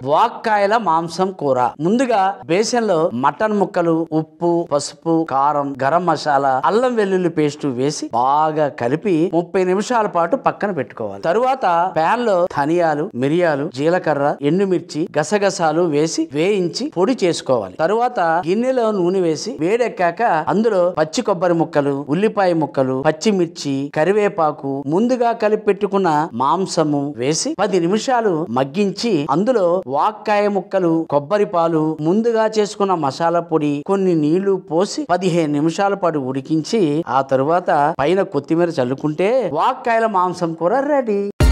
వాక్కాయల మాంసం కూర ముందుగా బేసన్ లో మటన్ ముక్కలు ఉప్పు పసుపు కారం గరం మసాలా అల్లం వెల్లుల్లి పేస్ట్ వేసి బాగా కలిపి ముప్పై నిమిషాల పాటు పక్కన పెట్టుకోవాలి తరువాత ప్యాన్ లో ధనియాలు మిరియాలు జీలకర్ర ఎండుమిర్చి గసగసాలు వేసి వేయించి పొడి చేసుకోవాలి తరువాత గిన్నెలో నూనె వేసి వేడెక్కాక అందులో పచ్చి కొబ్బరి ముక్కలు ఉల్లిపాయ ముక్కలు పచ్చిమిర్చి కరివేపాకు ముందుగా కలిపి పెట్టుకున్న మాంసము వేసి పది నిమిషాలు మగ్గించి అందులో వాక్కాయ ముక్కలు కొబ్బరి పాలు ముందుగా చేసుకున్న మసాలా పొడి కొన్ని నీళ్లు పోసి పదిహేను నిమిషాల పాటు ఉడికించి ఆ తరువాత పైన కొత్తిమీర చల్లుకుంటే వాక్కాయల మాంసం కూర రెడీ